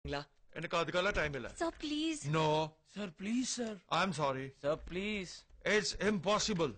ங்களா எனக்கு அதுக்கெல்லாம் டைம் இல்ல Sir, please. No sir please sir I am sorry sir please it's impossible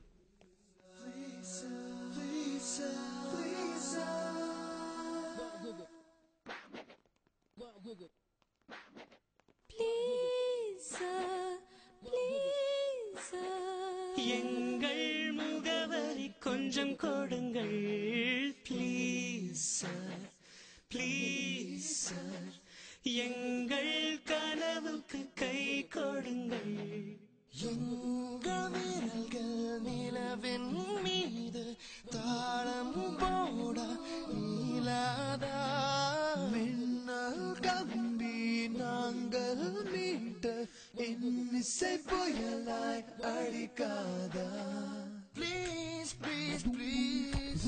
Please, sir. Please, sir. எங்கள் முகவரி கொஞ்சம் கொடுங்கள் ப்ளீஸ் சார் ப்ளீஸ் சார் எங்கள் கனவுக்கு கை கொடுங்கள் எங்கள் விரல்கள் நிலவின் மீது தாளம் போட நீலாதா மின்னல் கம்பி நாங்கள் மீட்ட இன்னிசை புயலாய் அடிக்காதா please please please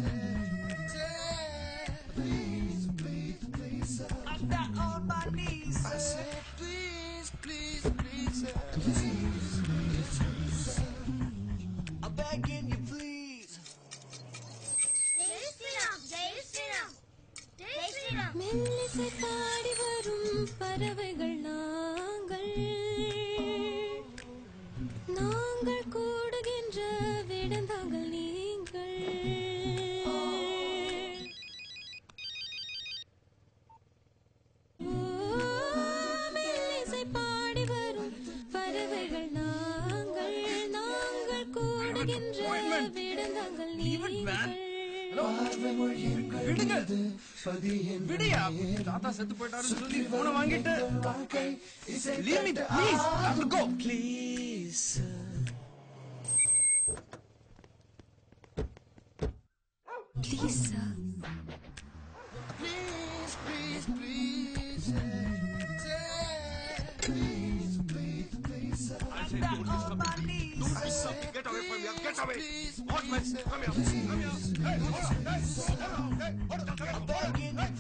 Please, please, please, sir. I'm down on my knees. I said, please, please, please, sir. Please, please, please, sir. I'm begging you, please. ஜெய் ஸ்ரீராம் ஜெய் ஸ்ரீராம் ஜெய் ஸ்ரீராம் மெல்லிசை பாடி வரும் பறவைகள் நாங்கள் நாங்கள் கூடுகின்ற விடந்தாங்கள் நீங்கள் ஓ, மெல்லிசை பாடி வரும் பறவைகள் நாங்கள் நாங்கள் கூடுகின்ற விடந்தாங்கள் நீங்கள் பார்வை மொழிகள் விடுங்க. பதியின் விடியா தாத்தா செத்து போயிட்டாருன்னு சொல்லி போனை வாங்கிட்டு வாழ்க்கை இசை leave me please I go please sir Please, sir. Please, please, please, please, please, please, sir. Get away from here, get away. Please, Watchman, please, come here, come here. Hey, hold on, hey, hold on, hey, hold on, come here. begging you,